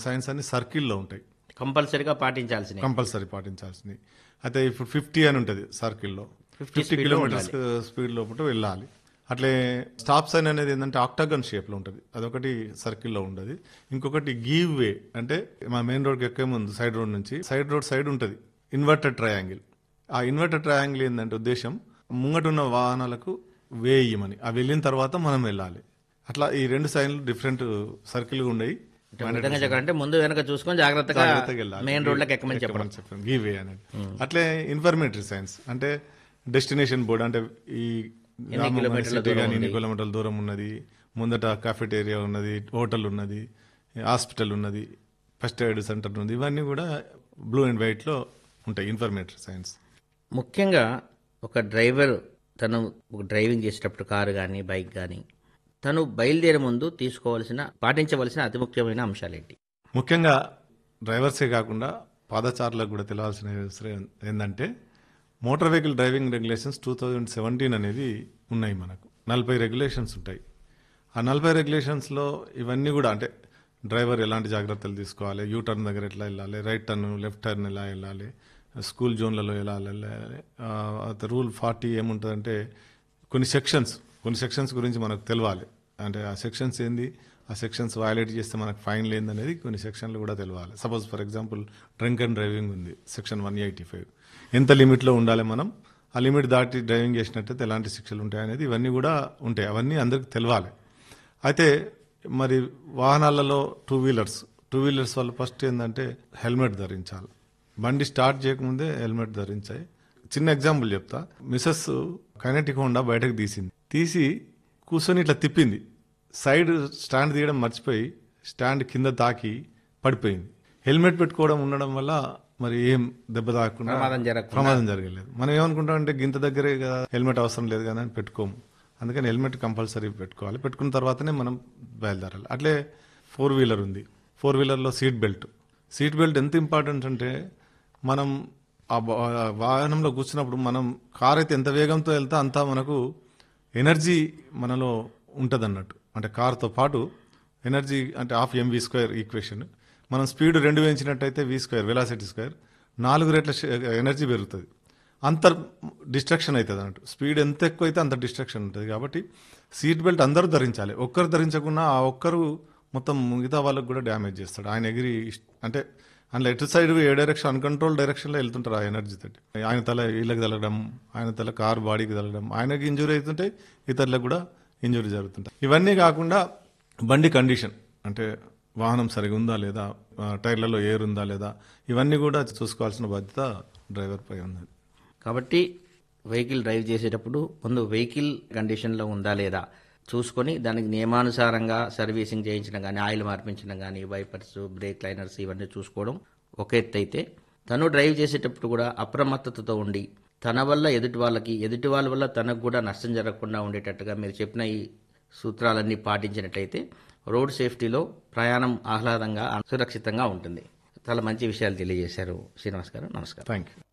Science అన్ని సర్కిల్లో ఉంటాయి కంపల్సరీగా పాటించాల్సినవి కంపల్సరీ పాటించాల్సింది అయితే ఇప్పుడు ఫిఫ్టీ అని ఉంటుంది సర్కిల్లో 50 ఫిఫ్టీ speed లో కిలోమీటర్స్ స్పీడ్ లోపల వెళ్ళాలి అట్లే స్టాప్ సైన్ అనేది ఏంటంటే ఆక్టాగన్ షేప్ లో ఉంటుంది అదొకటి సర్కిల్లో ఉండదు ఇంకొకటి గీవ్ వే అంటే మా మెయిన్ రోడ్కి ఎక్కే ముందు సైడ్ రోడ్ నుంచి సైడ్ రోడ్ సైడ్ ఉంటుంది ఇన్వర్టెడ్ ట్రయాంగిల్ ఆ ఇన్వర్టెడ్ ట్రయాంగిల్ ఏంటంటే ఉద్దేశం ముంగటున్న వాహనాలకు వే ఇయ్యమని ఆ వెళ్ళిన తర్వాత మనం వెళ్ళాలి అట్లా ఈ రెండు సైన్లు డిఫరెంట్ సర్కిల్గా ఉన్నాయి విధంగా చెప్పాలంటే ముందు వెనక చూసుకొని జాగ్రత్తగా జాగ్రత్తగా వెళ్ళాలి. మెయిన్ రోడ్లకు ఎక్కమని చెప్పడం ఎక్కమని చెప్పడం గీవ్ వే అనేది అట్లే ఇన్ఫర్మేటరీ సైన్స్ అంటే డెస్టినేషన్ బోర్డ్ అంటే ఈ గ్రామం కిలోమీటర్ల city దూరం కానీ ఎన్ని కిలోమీటర్ల దూరం ఉన్నది ముందట కాఫెటేరియా ఉన్నది హోటల్ ఉన్నది హాస్పిటల్ ఉన్నది ఫస్ట్ ఎయిడ్ సెంటర్ ఉన్నది ఇవన్నీ కూడా బ్లూ అండ్ వైట్ లో ఉంటాయి ఇన్ఫర్మేటరీ సైన్స్ ముఖ్యంగా ఒక డ్రైవర్ తను ఒక డ్రైవింగ్ చేసేటప్పుడు కారు కానీ బైక్ కానీ తను బయలుదేరే ముందు తీసుకోవాల్సిన పాటించవలసిన అతి ముఖ్యమైన అంశాలు ఏంటి ముఖ్యంగా డ్రైవర్సే కాకుండా పాదచారులకు కూడా తెలియాల్సిన విషయం ఏంటంటే motor vehicle driving regulations two thousand seventeen అనేది ఉన్నాయి మనకు నలభై రెగ్యులేషన్స్ ఉంటాయి ఆ నలభై రెగ్యులేషన్స్లో ఇవన్నీ కూడా అంటే డ్రైవర్ ఎలాంటి జాగ్రత్తలు తీసుకోవాలి యూ టర్న్ దగ్గర ఎట్లా వెళ్ళాలి రైట్ టర్న్ లెఫ్ట్ టర్న్ ఎలా వెళ్ళాలి స్కూల్ జోన్లలో ఎలా వెళ్ళాలి రూల్ ఫార్టీ ఏముంటుందంటే కొన్ని సెక్షన్స్ కొన్ని సెక్షన్స్ గురించి మనకు తెలియాలి అంటే ఆ సెక్షన్స్ ఏంది ఆ సెక్షన్స్ వయలేట్ చేస్తే మనకు ఫైన్ లేని అనేది కొన్ని సెక్షన్లు కూడా తెలియాలి suppose for example drink and driving ఉంది సెక్షన్ వన్ ఎయిటీ ఫైవ్ ఎంత లిమిట్లో ఉండాలి మనం ఆ లిమిట్ దాటి డ్రైవింగ్ చేసినట్టయితే ఎలాంటి శిక్షలు ఉంటాయి అనేది ఇవన్నీ కూడా ఉంటాయి అవన్నీ అందరికి తెలియాలి అయితే మరి వాహనాలలో టూ వీలర్స్ టూ వీలర్స్ వల్ల ఫస్ట్ ఏంటంటే హెల్మెట్ ధరించాలి బండి స్టార్ట్ చేయకముందే హెల్మెట్ ధరించాయి చిన్న ఎగ్జాంపుల్ చెప్తా మిసెస్ కైనటిక్ హోండా బయటకు తీసింది తీసి కూర్చొని ఇట్లా తిప్పింది సైడ్ స్టాండ్ తీయడం మర్చిపోయి స్టాండ్ కింద తాకి పడిపోయింది హెల్మెట్ పెట్టుకోవడం ఉండడం వల్ల మరి ఏం దెబ్బ తాకకుండా ప్రమాదం జరగకుండా. ప్రమాదం జరగలేదు మనం ఏమనుకుంటాం అంటే గింత దగ్గరే కదా హెల్మెట్ అవసరం లేదు కదా అని పెట్టుకోము అందుకని హెల్మెట్ కంపల్సరీ పెట్టుకోవాలి పెట్టుకున్న తర్వాతనే మనం బయలుదేరాలి అట్లే ఫోర్ వీలర్ ఉంది ఫోర్ వీలర్లో సీట్ బెల్ట్ సీట్ బెల్ట్ ఎంత ఇంపార్టెంట్ అంటే మనం ఆ వా- వాహనంలో కూర్చున్నప్పుడు మనం కార్ అయితే ఎంత వేగంతో వెళ్తే అంత మనకు ఎనర్జీ మనలో ఉంటుంది అన్నట్టు అంటే కార్తో పాటు ఎనర్జీ అంటే హాఫ్ ఎంవి స్క్వేర్ ఈక్వేషన్ మనం స్పీడ్ రెండు పెంచినట్టయితే వి స్క్వేర్ వెలాసిటీ స్క్వేర్ నాలుగు రెట్ల శ- ఎనర్జీ పెరుగుతుంది అంత డిస్ట్రక్షన్ అవుతుంది అన్నట్టు స్పీడ్ ఎంత ఎక్కువ అయితే అంత డిస్ట్రక్షన్ ఉంటుంది కాబట్టి సీట్ బెల్ట్ అందరూ ధరించాలి ఒక్కరు ధరించకుండా ఆ ఒక్కరు మొత్తం మిగతా వాళ్ళకు కూడా డ్యామేజ్ చేస్తాడు ఆయన ఎగిరి ఇష్ట- అంటే అందులో ఎటు సైడ్ ఏ డైరెక్షన్ అన్కంట్రోల్ డైరెక్షన్లో వెళ్తుంటారు ఆ ఎనర్జీ తోటి ఆయన తల వీళ్ళకి తగలడం ఆయన తల కార్ బాడీకి తగలడం ఆయనకి ఇంజురీ అవుతుంటే ఇతరులకు కూడా ఇంజురీ జరుగుతుంటాయి ఇవన్నీ కాకుండా బండి కండిషన్ అంటే వాహనం సరిగా ఉందా లేదా ఆ, టైర్లలో ఎయిర్ ఉందా లేదా ఇవన్నీ కూడా చూసుకోవాల్సిన బాధ్యత డ్రైవర్ పై ఉన్నది కాబట్టి వెహికల్ డ్రైవ్ చేసేటప్పుడు ముందు వెహికల్ కండిషన్లో ఉందా లేదా చూసుకొని దానికి నియమానుసారంగా సర్వీసింగ్ చేయించడం కానీ ఆయిల్ మార్పించడం కానీ వైపర్స్ బ్రేక్ లైనర్స్ ఇవన్నీ చూసుకోవడం ఒక ఎత్తు అయితే తను డ్రైవ్ చేసేటప్పుడు కూడా అప్రమత్తతతో ఉండి తన వల్ల ఎదుటి వాళ్ళకి ఎదుటి వాళ్ళ వల్ల తనకు కూడా నష్టం జరగకుండా ఉండేటట్టుగా మీరు చెప్పిన ఈ సూత్రాలన్నీ పాటించినట్లయితే రోడ్ సేఫ్టీలో ప్రయాణం ఆహ్లాదంగా సురక్షితంగా ఉంటుంది చాలా మంచి విషయాలు తెలియజేశారు శ్రీనివాస్ గారు నమస్కారం థ్యాంక్ యూ